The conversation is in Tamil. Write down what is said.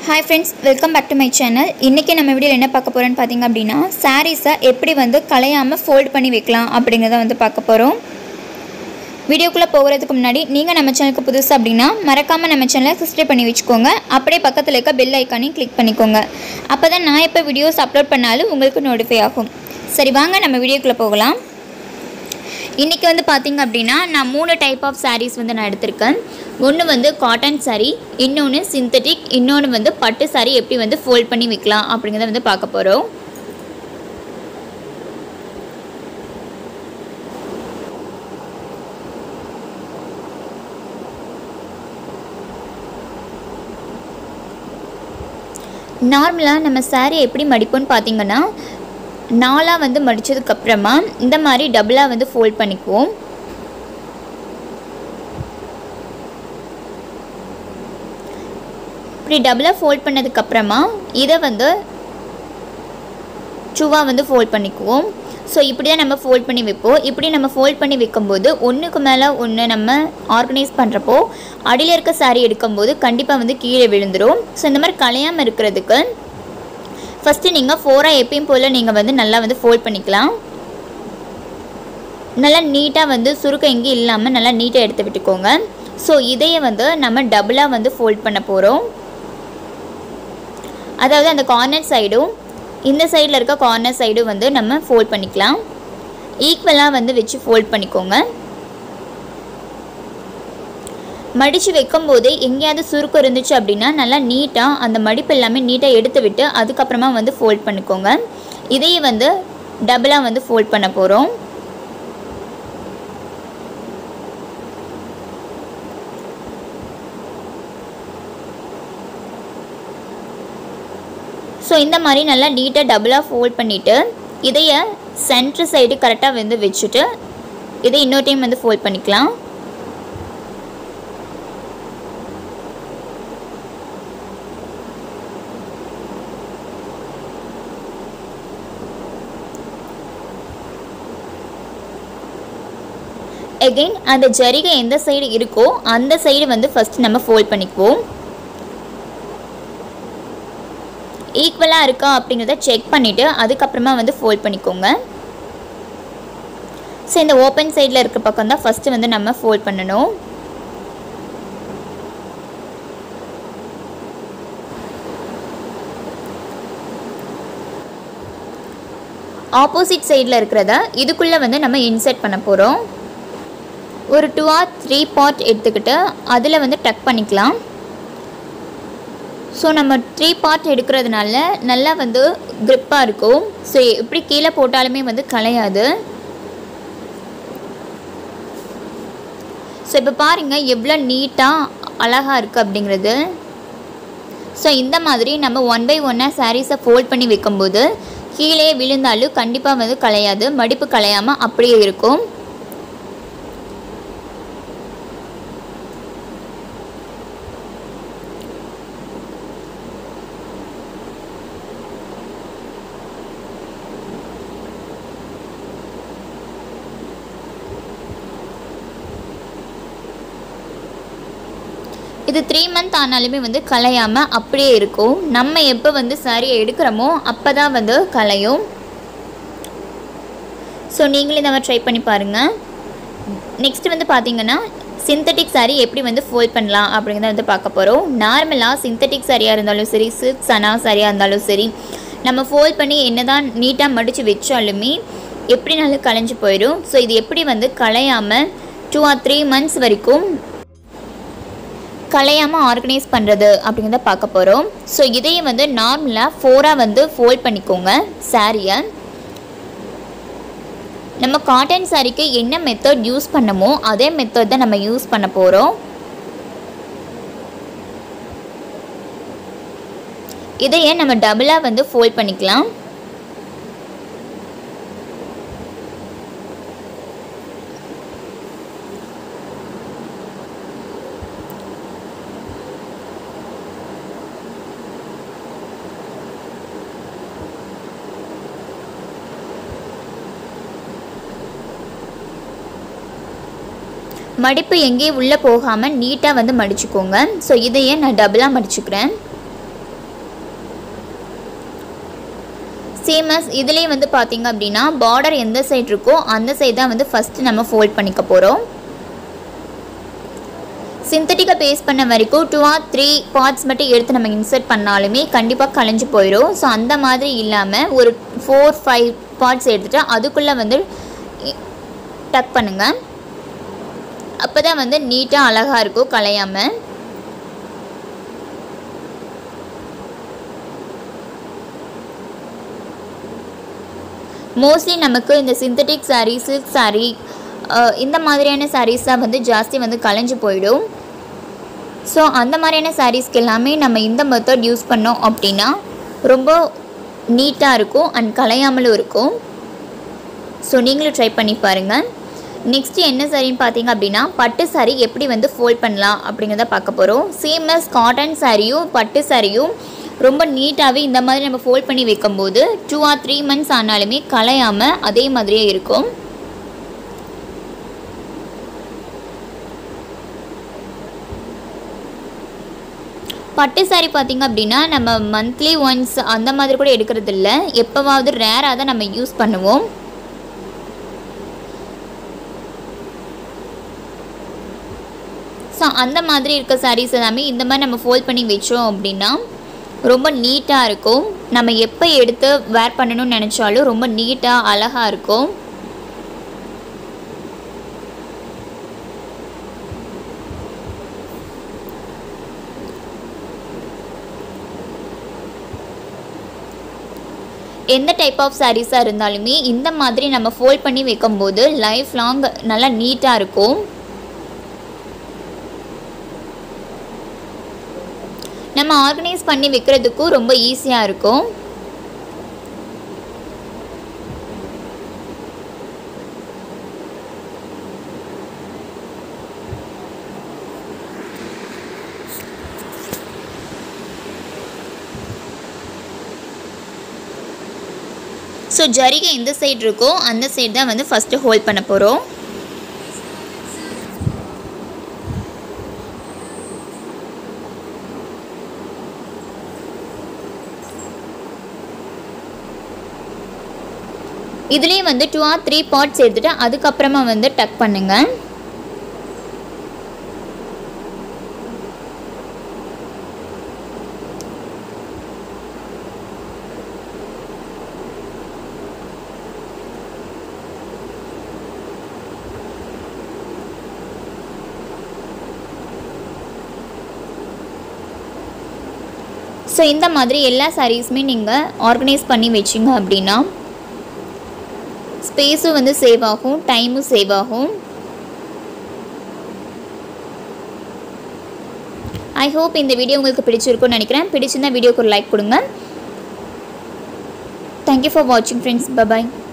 hi friends welcome back to my channel இன்றைக்கி நம்ம வீடியோவில் என்ன பார்க்க போகிறோன்னு பார்த்தீங்க அப்படின்னா சாரீஸை எப்படி வந்து கலையாமல் ஃபோல்ட் பண்ணி வைக்கலாம் அப்படிங்கிறத வந்து பார்க்க போகிறோம் வீடியோக்குள்ளே போகிறதுக்கு முன்னாடி நீங்கள் நம்ம சேனலுக்கு புதுசு அப்படின்னா மறக்காமல் நம்ம சேனலை சப்ஸ்கிரைப் பண்ணி வச்சுக்கோங்க அப்படியே பக்கத்தில் இருக்க பெல் ஐக்கானையும் கிளிக் பண்ணிக்கோங்க அப்போ தான் நான் எப்போ வீடியோஸ் அப்லோட் பண்ணாலும் உங்களுக்கு நோட்டிஃபை ஆகும் சரி வாங்க நம்ம வீடியோக்குள்ளே போகலாம் இன்றைக்கி வந்து பார்த்திங்க அப்படின்னா நான் மூணு டைப் ஆஃப் sarees வந்து நான் எடுத்திருக்கேன் ஒன்று வந்து காட்டன் saree இன்னொன்று சிந்தட்டிக் இன்னொன்று வந்து பட்டு saree எப்படி வந்து ஃபோல்ட் பண்ணி வைக்கலாம் அப்படிங்கிறத வந்து பார்க்க போகிறோம் நார்மலாக நம்ம saree எப்படி மடிப்போம்னு பார்த்தீங்கன்னா நாலாக வந்து மடித்ததுக்கப்புறமா இந்த மாதிரி டபுளாக வந்து ஃபோல்ட் பண்ணிக்குவோம் இப்படி டபுளாக ஃபோல்ட் பண்ணதுக்கப்புறமா இதை வந்து டூவாக வந்து ஃபோல்ட் பண்ணிக்குவோம் ஸோ இப்படி தான் நம்ம ஃபோல்ட் பண்ணி வைப்போம் இப்படி நம்ம ஃபோல்ட் பண்ணி வைக்கும்போது ஒன்றுக்கு மேலே ஒன்று நம்ம ஆர்கனைஸ் பண்ணுறப்போ அடியில் இருக்க saree எடுக்கும்போது கண்டிப்பாக வந்து கீழே விழுந்துடும் ஸோ இந்த மாதிரி கலையாமல் இருக்கிறதுக்கு ஃபஸ்ட்டு நீங்கள் ஃபோராக எப்பயும் போல் நீங்கள் வந்து நல்லா வந்து ஃபோல்ட் பண்ணிக்கலாம் நல்லா நீட்டாக வந்து சுருக்கம் எங்கேயும் இல்லாமல் நல்லா நீட்டாக எடுத்து விட்டுக்கோங்க ஸோ இதையே வந்து நம்ம டபுளாக வந்து ஃபோல்ட் பண்ண போகிறோம் அதாவது அந்த கார்னர் சைடும் இந்த சைடில் இருக்க கார்னர் சைடும் வந்து நம்ம ஃபோல்ட் பண்ணிக்கலாம் ஈக்குவலாக வந்து வச்சு ஃபோல்ட் பண்ணிக்கோங்க மடித்து வைக்கும்போது எங்கேயாவது சுருக்கம் இருந்துச்சு அப்படின்னா நல்லா நீட்டாக அந்த மடிப்பு எல்லாமே நீட்டாக எடுத்து விட்டு அதுக்கப்புறமா வந்து ஃபோல்ட் பண்ணிக்கோங்க இதையே வந்து டபுளாக வந்து ஃபோல்ட் பண்ண போகிறோம் ஸோ இந்த மாதிரி நல்லா நீட்டாக டபுளாக ஃபோல்ட் பண்ணிவிட்டு இதைய சென்ட்ரு சைடு கரெக்டாக வந்து வச்சுட்டு இதை இன்னொரு டைம் வந்து ஃபோல்ட் பண்ணிக்கலாம் எகெயின் அந்த ஜரிகை எந்த சைடு இருக்கோ அந்த சைடு வந்து ஃபஸ்ட் நம்ம ஃபோல்ட் பண்ணிக்குவோம் ஈக்குவலாக இருக்கா அப்படிங்கிறத செக் பண்ணிவிட்டு அதுக்கப்புறமா வந்து ஃபோல்ட் பண்ணிக்கோங்க ஸோ இந்த ஓப்பன் சைடில் இருக்க பக்கம் தான் ஃபஸ்ட்டு வந்து நம்ம ஃபோல்ட் பண்ணணும் ஆப்போசிட் சைடில் இருக்கிறத இதுக்குள்ளே வந்து நம்ம இன்சர்ட் பண்ண போகிறோம் ஒரு டூ ஆர் த்ரீ பார்ட் எடுத்துக்கிட்டு அதில் வந்து டக் பண்ணிக்கலாம் ஸோ நம்ம த்ரீ பார்ட் எடுக்கிறதுனால நல்லா வந்து க்ரிப்பாக இருக்கும் ஸோ எப்படி கீழே போட்டாலுமே வந்து கலையாது ஸோ இப்போ பாருங்கள் எவ்வளோ நீட்டாக அழகாக இருக்குது அப்படிங்கிறது ஸோ இந்த மாதிரி நம்ம ஒன் பை ஒன்னாக சாரீஸை ஃபோல்ட் பண்ணி வைக்கும்போது கீழே விழுந்தாலும் கண்டிப்பாக வந்து கலையாது மடிப்பு கலையாமல் அப்படியே இருக்கும் இது த்ரீ மந்த் ஆனாலுமே வந்து கலையாமல் அப்படியே இருக்கும் நம்ம எப்போ வந்து சாரியை எடுக்கிறோமோ அப்போ தான் வந்து கலையும் ஸோ நீங்களும் இந்த மாதிரி ட்ரை பண்ணி பாருங்கள் நெக்ஸ்ட் வந்து பார்த்தீங்கன்னா சிந்தட்டிக் சாரீ எப்படி வந்து ஃபோல்ட் பண்ணலாம் அப்படிங்கிறத வந்து பார்க்க போகிறோம் நார்மலாக சிந்தட்டிக் சாரியாக இருந்தாலும் சரி சில்க் சனா சாரியாக இருந்தாலும் சரி நம்ம ஃபோல்ட் பண்ணி என்ன தான் நீட்டாக மடித்து வச்சாலுமே எப்படினாலும் கலைஞ்சு போயிடும் ஸோ இது எப்படி வந்து கலையாமல் டூ ஆர் த்ரீ மந்த்ஸ் வரைக்கும் கலையாமல் ஆர்கனைஸ் பண்ணுறது அப்படிங்கிறத பார்க்க போகிறோம் ஸோ இதையும் வந்து நார்மலாக ஃபோராக வந்து ஃபோல்ட் பண்ணிக்கோங்க சாரியை நம்ம காட்டன் சாரிக்கு என்ன மெத்தட் யூஸ் பண்ணமோ அதே மெத்தட் தான் நம்ம யூஸ் பண்ண போகிறோம் இதையே நம்ம டபுளாக வந்து ஃபோல்ட் பண்ணிக்கலாம் மடிப்பு எங்கேயும் உள்ளே போகாமல் நீட்டாக வந்து மடிச்சுக்கோங்க ஸோ இதையே நான் டபுளாக மடிச்சுக்கிறேன் சேம் அஸ் இதுலேயே வந்து பார்த்தீங்க அப்படின்னா பார்டர் எந்த சைடு இருக்கோ அந்த சைடு தான் வந்து ஃபஸ்ட்டு நம்ம ஃபோல்ட் பண்ணிக்க போகிறோம் சிந்தட்டிக்கை பேஸ் பண்ண வரைக்கும் டூ ஆர் த்ரீ பார்ட்ஸ் மட்டும் எடுத்து நம்ம இன்சர்ட் பண்ணாலுமே கண்டிப்பாக கலைஞ்சு போயிடும் ஸோ அந்த மாதிரி இல்லாமல் ஒரு ஃபோர் ஃபைவ் பார்ட்ஸ் எடுத்துகிட்டு அதுக்குள்ளே வந்து டக் பண்ணுங்கள் அப்போ தான் வந்து நீட்டாக அழகாக இருக்கும் கலையாமல் மோஸ்ட்லி நமக்கு இந்த சிந்தட்டிக் சாரீ சில்க் சாரீ இந்த மாதிரியான சாரீஸ் தான் வந்து ஜாஸ்தி வந்து கலைஞ்சு போயிடும் ஸோ அந்த மாதிரியான சாரீஸ்க்கு எல்லாமே நம்ம இந்த மெத்தட் யூஸ் பண்ணோம் அப்படின்னா ரொம்ப நீட்டாக இருக்கும் அண்ட் கலையாமலும் இருக்கும் ஸோ நீங்களும் ட்ரை பண்ணி பாருங்கள் நெக்ஸ்ட்டு என்ன சாரின்னு பார்த்தீங்க அப்படின்னா பட்டு சாரீ எப்படி வந்து ஃபோல்ட் பண்ணலாம் அப்படிங்கிறத பார்க்க போகிறோம் சேம் அஸ் காட்டன் சாரியும் பட்டு சாரியும் ரொம்ப நீட்டாகவே இந்த மாதிரி நம்ம ஃபோல்ட் பண்ணி வைக்கும்போது டூ ஆர் த்ரீ மந்த்ஸ் ஆனாலுமே கலையாமல் அதே மாதிரியே இருக்கும் பட்டு சாரி பார்த்திங்க அப்படின்னா நம்ம மந்த்லி ஒன்ஸ் அந்த மாதிரி கூட எடுக்கிறது இல்லை எப்போவாவது ரேராக தான் நம்ம யூஸ் பண்ணுவோம் ஸோ அந்த மாதிரி இருக்க சாரீஸ் எல்லாமே இந்த மாதிரி நம்ம ஃபோல்ட் பண்ணி வச்சோம் அப்படின்னா ரொம்ப நீட்டாக இருக்கும் நம்ம எப்போ எடுத்து வேர் பண்ணணும்னு நினச்சாலும் ரொம்ப நீட்டாக அழகாக இருக்கும் எந்த டைப் ஆஃப் சாரீஸாக இருந்தாலுமே இந்த மாதிரி நம்ம ஃபோல்ட் பண்ணி வைக்கும்போது லைஃப் லாங் நல்லா நீட்டாக இருக்கும் நம்ம ஆர்கனைஸ் பண்ணி வைக்கிறதுக்கும் ரொம்ப ஈஸியாக இருக்கும் ஸோ ஜரிகை எந்த சைடு இருக்கோ அந்த சைடு தான் வந்து ஃபஸ்ட்டு ஹோல்ட் பண்ண போகிறோம் இதுலேயும் வந்து டூ ஆர் த்ரீ பார்ட்ஸ் எடுத்துகிட்டு அதுக்கப்புறமா வந்து டக் பண்ணுங்கள் ஸோ இந்த மாதிரி எல்லா சாரீஸுமே நீங்கள் ஆர்கனைஸ் பண்ணி வச்சிங்க அப்படின்னா ஸ்பேஸும் வந்து சேவ் ஆகும் டைமும் சேவ் ஆகும் ஐ ஹோப் இந்த வீடியோ உங்களுக்கு பிடிச்சிருக்கும்னு நினைக்கிறேன் பிடிச்சிருந்தா வீடியோக்கு ஒரு லைக் கொடுங்க தேங்க்யூ ஃபார் வாட்சிங் ஃப்ரெண்ட்ஸ் பபாய்